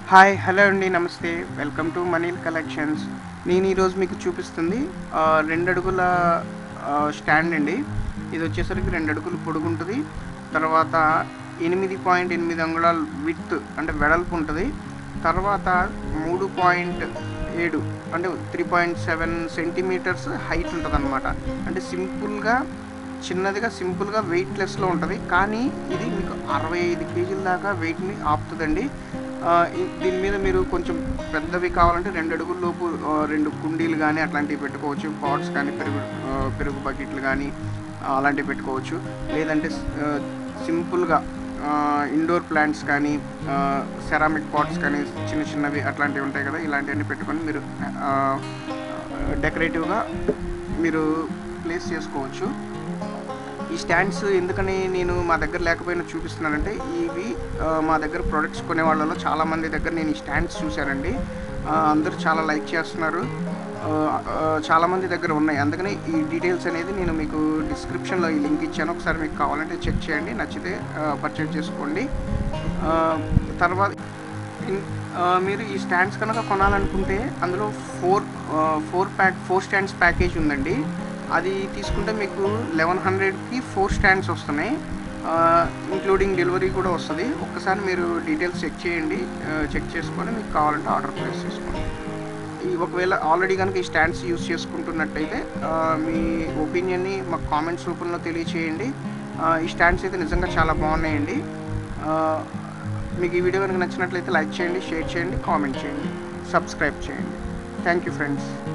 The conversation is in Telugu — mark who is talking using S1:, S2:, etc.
S1: హాయ్ హలో అండి నమస్తే వెల్కమ్ టు మనీల్ కలెక్షన్స్ నేను ఈరోజు మీకు చూపిస్తుంది ఆ, రెండు అడుగుల ఆ, స్టాండ్ అండి ఇది వచ్చేసరికి రెండు అడుగులు పొడుగుంటుంది తర్వాత ఎనిమిది పాయింట్ ఎనిమిది అంగుళాల విత్ అంటే వెడల్పు ఉంటుంది తర్వాత మూడు పాయింట్ ఏడు అంటే three point seven centimetres height ఉంటుంది అనమాట అంటే సింపుల్గా చిన్నదిగా సింపుల్గా వెయిట్లెస్లో ఉంటుంది కానీ ఇది మీకు అరవై ఐదు కేజీల దాకా వెయిట్ని ఆపుతుందండి ఆ, ఇ- దీని మీద మీరు కొంచెం పెద్దవి కావాలంటే రెండు అడుగుల లోపు ఆ, రెండు కుండీలు కానీ అట్లాంటివి పెట్టుకోవచ్చు పాట్స్ కానీ పెరుగు ఆ, పెరుగు బకెట్లు కానీ ఆ, అలాంటివి పెట్టుకోవచ్చు లేదంటే ఆ, సింపుల్గా ఇండోర్ ప్లాంట్స్ కానీ సెరామిక్ పాట్స్ కానీ చిన్న చిన్నవి అట్లాంటివి ఉంటాయి కదా ఇలాంటివన్నీ పెట్టుకొని మీరు ఆ, డెకరేటివ్గా మీరు ప్లేస్ చేసుకోవచ్చు ఈ స్టాండ్స్ ఎందుకని నేను మా దగ్గర లేకపోయినా చూపిస్తున్నానంటే ఇవి ఆ, మా దగ్గర ప్రొడక్ట్స్ కొనే వాళ్ళలో చాలా మంది దగ్గర నేను ఈ స్టాండ్స్ చూశానండి ఆ, అందరూ చాలా లైక్ చేస్తున్నారు ఆ, ఆ, చాలా మంది దగ్గర ఉన్నాయి అందుకని ఈ డీటెయిల్స్ అనేది నేను మీకు డిస్క్రిప్షన్లో ఈ లింక్ ఇచ్చాను ఒకసారి మీకు కావాలంటే చెక్ చేయండి నచ్చితే పర్చేజ్ చేసుకోండి ఆ, తర్వాత ఇన్- ఆ, మీరు ఈ స్టాండ్స్ కనుక కొనాలనుకుంటే అందులో four four pack four stands package ఉందండి అది తీసుకుంటే మీకు లెవెన్ హండ్రెడ్కి ఫోర్ స్టాండ్స్ వస్తున్నాయి ఇంక్లూడింగ్ డెలివరీ కూడా వస్తుంది ఒక్కసారి మీరు డీటెయిల్స్ చెక్ చేయండి చెక్ చేసుకొని మీకు కావాలంటే ఆర్డర్ ప్లేస్ చేసుకోండి ఈ ఒకవేళ ఆల్రెడీ కనుక ఈ స్టాండ్స్ యూస్ చేసుకుంటున్నట్టయితే ఆ, మీ ఒపీనియన్ని మాకు కామెంట్స్ రూపంలో తెలియచేయండి ఆ, ఈ స్టాండ్స్ అయితే నిజంగా చాలా బాగున్నాయండి ఆ, మీకు ఈ వీడియో కనుక నచ్చినట్లయితే లైక్ చేయండి షేర్ చేయండి కామెంట్ చేయండి సబ్స్క్రైబ్ చేయండి థ్యాంక్ యూ ఫ్రెండ్స్